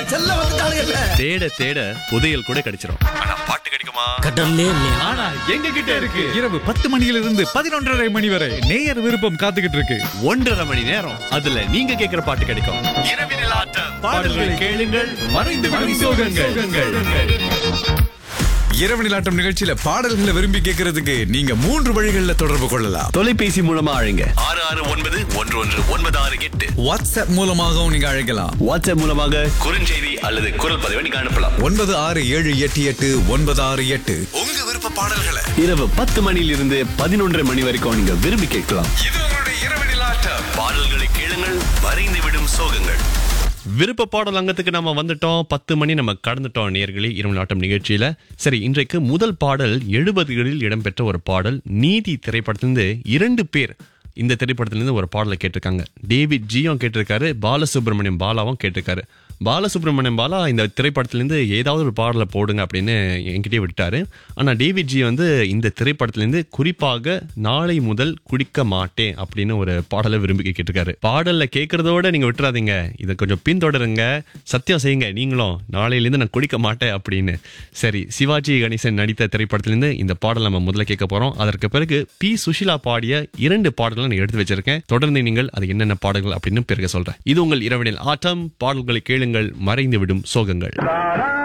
செல்ல வந்துட்டானுங்கல்ல தேட தேட புதையல் கூட கிடைச்சிரும் ஆனா பாட்டு கிடைக்குமா கடல்லே இல்லையா ஆனா எங்க கிட்ட இருக்கு இரவு பத்து மணியிலிருந்து பதினொன்றரை மணி வரை நேயர் விருப்பம் காத்துக்கிட்டு இருக்கு ஒன்றரை மணி நேரம் அதுல நீங்க கேக்குற பாட்டு கிடைக்கும் இரவினில் ஆட்டம் பாடல்களை கேளுங்கள் மறைந்து விடும் சோகங்கள் இரவு நிலாட்டம் நிகழ்ச்சியில பாடல்களை விரும்பி கேட்கறதுக்கு நீங்க மூன்று வழிகளில் தொடர்பு கொள்ளலாம் தொலைபேசி மூலமா அழைங்க ஆறு ஆறு ஒன்பது ஒன்று ஒன்று ஒன்பது ஆறு எட்டு வாட்ஸ்அப் மூலமாகவும் நீங்க அழைக்கலாம் வாட்ஸ்அப் மூலமாக குறுஞ்செய்தி அல்லது குரல் பதிவை நீங்க அனுப்பலாம் ஒன்பது ஆறு ஏழு எட்டு எட்டு ஒன்பது ஆறு எட்டு உங்க விருப்ப பாடல்களை இரவு பத்து மணியிலிருந்து பதினொன்றரை மணி வரைக்கும் நீங்க விரும்பி கேட்கலாம் இது உங்களுடைய இரவு நிலாட்டம் பாடல்களை கேளுங்கள் மறைந்து விடும் சோகங்கள் விருப்ப பாடல் அங்கத்துக்கு நம்ம வந்துட்டோம் பத்து மணி நம்ம கடந்துட்டோம் நேர்களே இரவு நாட்டம் நிகழ்ச்சியில சரி இன்றைக்கு முதல் பாடல் எழுபதுகளில் இடம்பெற்ற ஒரு பாடல் நீதி திரைப்படத்திலிருந்து இரண்டு பேர் இந்த திரைப்படத்திலிருந்து ஒரு பாடலை கேட்டிருக்காங்க டேவிட் ஜியும் கேட்டிருக்காரு பாலசுப்ரமணியம் பாலாவும் கேட்டிருக்காரு பாலசுப்ரமணியம் பாலா இந்த திரைப்படத்திலேருந்து ஏதாவது ஒரு பாடலை போடுங்க அப்படின்னு என்கிட்டயே விட்டாரு ஆனால் டேவிட் ஜி வந்து இந்த திரைப்படத்திலேருந்து குறிப்பாக நாளை முதல் குடிக்க மாட்டேன் அப்படின்னு ஒரு பாடலை விரும்பி கேட்டிருக்காரு பாடல்ல கேட்கறதோட நீங்க விட்டுறாதீங்க இதை கொஞ்சம் பின்தொடருங்க சத்தியம் செய்யுங்க நீங்களும் நாளையிலேருந்து நான் குடிக்க மாட்டேன் அப்படின்னு சரி சிவாஜி கணேசன் நடித்த திரைப்படத்திலேருந்து இந்த பாடல் நம்ம முதல்ல கேட்க போறோம் அதற்கு பிறகு பி சுஷிலா பாடிய இரண்டு பாடல்களை நான் எடுத்து வச்சிருக்கேன் தொடர்ந்து நீங்கள் அது என்னென்ன பாடல்கள் அப்படின்னு பிறகு சொல்றேன் இது உங்கள் இரவனில் ஆட்டம் பாடல்களை கேளுங்கள் மறைந்து விடும் சோகங்கள்